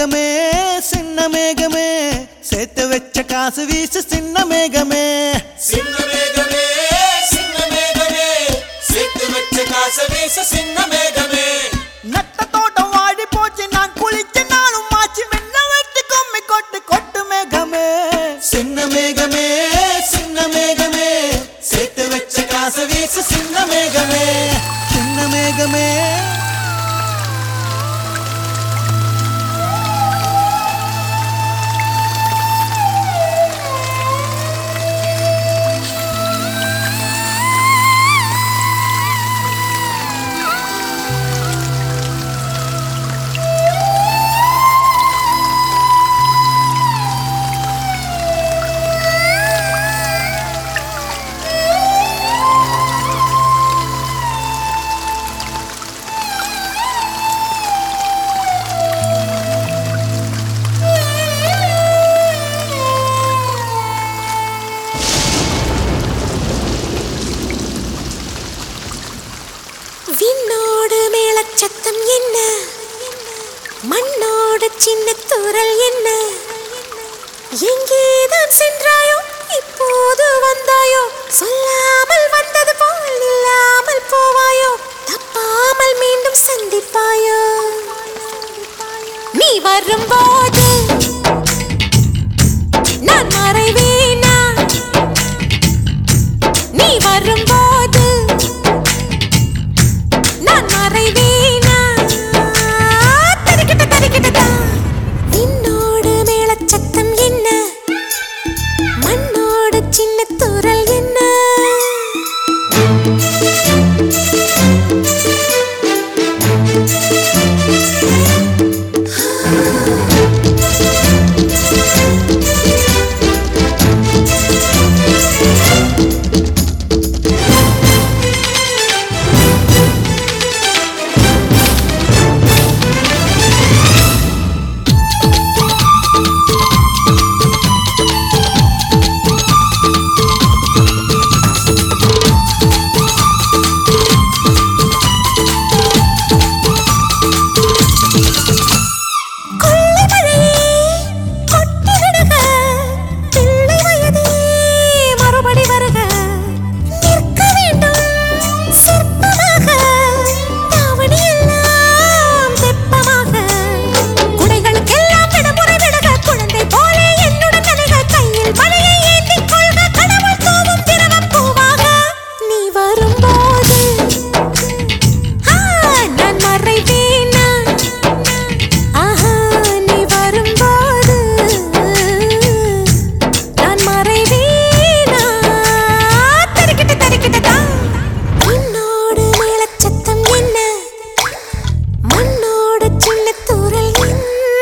மேகமே சின்ன மேகமே சேர்த்து வச்ச காசு வீசு சின்ன மேகமே சின்ன மேகமே சின்ன மேகமே சேர்த்து வச்ச காச வீச சின்ன மேகமே நட்ட தோட்டம் வாடி போச்சு நான் குளிச்சு நானும் மாச்சு வெண்ண வெட்டி கும்மி கொட்டு கொட்டு மேகமே சின்ன மேகமே சின்ன மேகமே சேர்த்து வச்ச காசு வீசு சின்ன மேகமே சின்ன மேகமே விண்ணோடு மேலச்சத்தம் என்ன மண்ணோடு சின்ன தூரல் என்ன எங்கேதான் சென்றாயோ இப்போது வந்தாயோ சொல்லாமல் வந்தது போல் இல்லாமல் போவாயோ தப்பாமல் மீண்டும் சந்திப்பாயோ நீ வரும்போது நான் மறைவேனா நீ வரும்போது நான் மறைவேனா தரிக்கிட்ட தரிக்கிட்டதா விண்ணோடு மேலச்சத்தம் என்ன மண்ணோடு சின்ன தூரல் என்ன கொள்ளை மழையே கொட்டி விடுக பிள்ளை வயதே மறுபடி வருக நிற்க வேண்டும் சிற்பமாக தாவணி எல்லாம் தெப்பமாக குடைகளுக்கெல்லாம் விடுமுறை விடுக குழந்தை போல என்னுடன் நனைக கையில் மழையை ஏந்திக் கொள்க கடவுள் தூவும் திரவம் பூவாக நீ வரும்போது ஆ, நான் மறைவேனா ஆஹா நீ வரும்போது நான் மறைவேனா தரிக்கிட்டு தரிக்கிட்டதா உன்னோடு மேலச்சத்தம் என்ன மண்ணோடு சின்ன தூரல் என்ன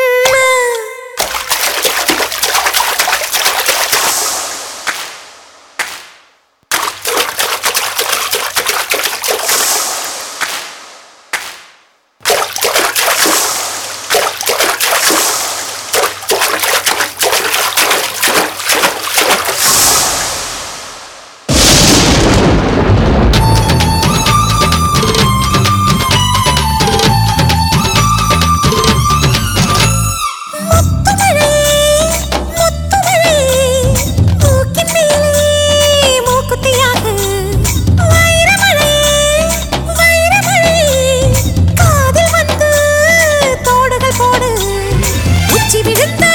முத்துமழை முத்துமழை மூக்கின் மேலே மூக்குத்தியாக வைரமழை வைரமழை காதில் வந்து தோடுகள் போடு உச்சி விழுந்த